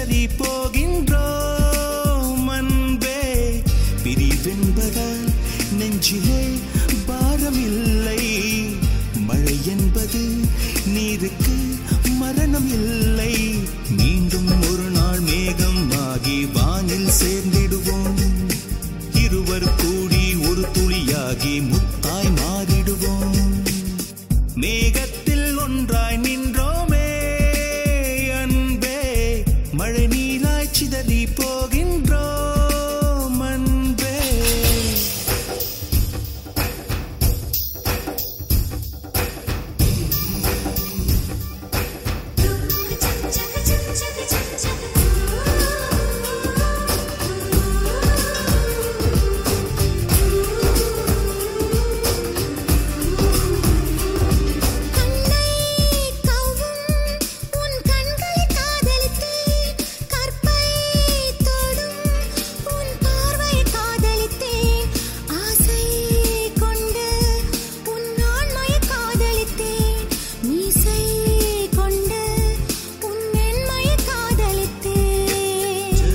சிதறி போகின்றோம் அன்பே பிரிவென்பதால் நெஞ்சிலே பாரமில்லை மழை என்பது நீருக்கு மரணம் இல்லை மீண்டும் ஒரு நாள் மேகம் ஆகி வானில் சேர்ந்திடுவோம் இருவர் கூடி ஒரு துளியாகி முத்தாய் மாறிடுவோம் மேகத்தில் ஒன்றாய் நின்றோமே அன்பே மழை நீராய் சிதறி போகின்றோம் அன்பே கண்ணை கவ்வும் உன் கண்களை காதலித்தேன் கற்பை தொடும் உன் பார்வையை காதலித்தேன் ஆசை கொண்டு உன் ஆண்மையை காதலித்தேன் மீசை கொண்டு உன் மென்மையை காதலித்தேன்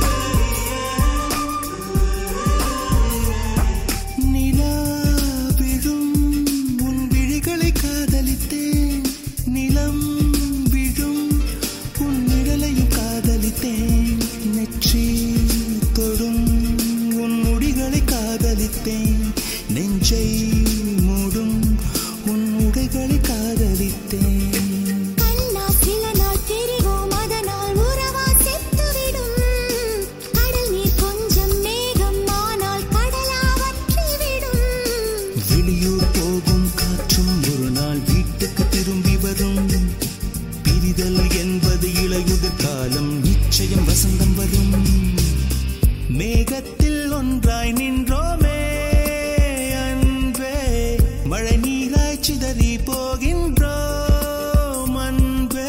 நிலா விழும் உன் விழிகளை காதலித்தேன் நிலம் விழும் உன் நிழலையும் காதலித்தேன் நெற்றி தொடும் உன் முடிகளை காதலித்தேன் நெஞ்சை மூடும் உன் உடைகளை காதலித்தேன் கண்ணா சில நாள் தெரிவோம் அதனால் உறவா செத்துவிடும் கடல் நீர் கொஞ்சம் மேகம் ஆனால் கடலா வற்றிவிடும் வெளியூர் போகும் காற்றும் ஒரு நாள் வீட்டுக்கு திரும்பி வரும் பிரிதல் என்பது இளையுதிர் காலம் நிச்சயம் வசந்தம் வரும் மேகத்தில் ஒன்றாய் நின்றோமே அன்பே மழை நீராய் சிதறி போகின்றோம் அன்பே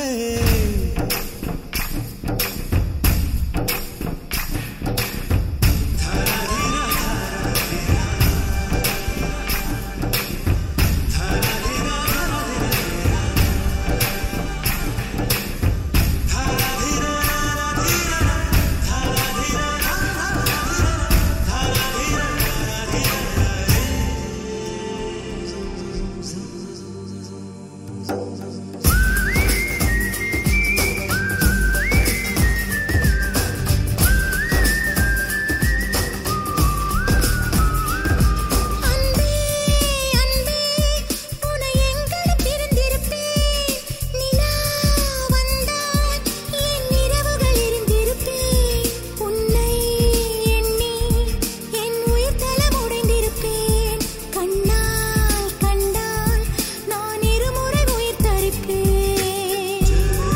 அன்பே அன்பே உன்னை எங்கட பிரிந்திருப்பேன் நிலா வந்தால் என் இரவுகள் இருந்திருப்பேன் உன்னை எண்ணி என் உயிர் தலம் உடைந்திருப்பேன் கண்ணால் கண்டால் நான் இருமுறை உயிர் தரிப்பேன்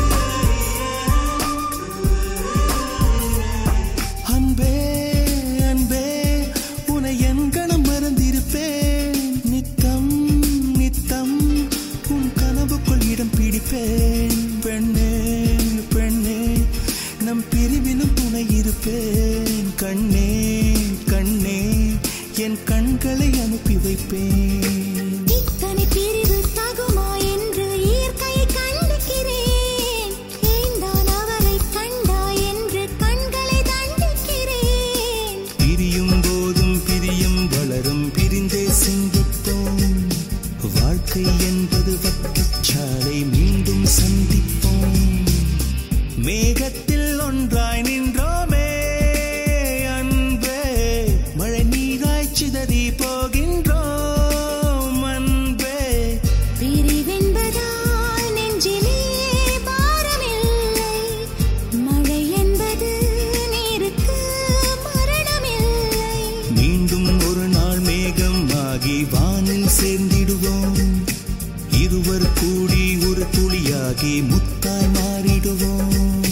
அன்பே அன்பே உனை என் கணம் மறந்திருப்பேன் நித்தம் நித்தம் உன் கனவுக்குள் இடம் பிடிப்பேன் பெண்ணே பெண்ணே நம் பிரிவிலும் துணை இருப்பேன் கண்ணே கண்ணே என் கண்களை அனுப்பி வைப்பேன் இத்தனை பிரிவு தகுமா என்று இயற்கையை கண்டிக்கிறேன் ஏந்தான் அவரை கண்டா என்று கண்களை தண்டிக்கிறேன் பிரியும் போதும் பிரியும் வளரும் பிரிந்தே சிந்திப்போம் வாழ்க்கை என்பது வட்டச்சாலை மீண்டும் சந்திப்போம் மேகத்தில் ஒன்றாய் நின்றோமே அன்பே மழை நீராய் சிதறி போகின்றோம் அன்பே பிரிவென்பதால் நெஞ்சிலே பாரமில்லை மழை என்பது நீருக்கு மரணமில்லை மீண்டும் ஒரு நாள் மேகம் ஆகி வானில் சேர்ந்திடுவோம் இருவர் கூடி ஒரு துளியாகி முத்தாய் மாறிடுவோம்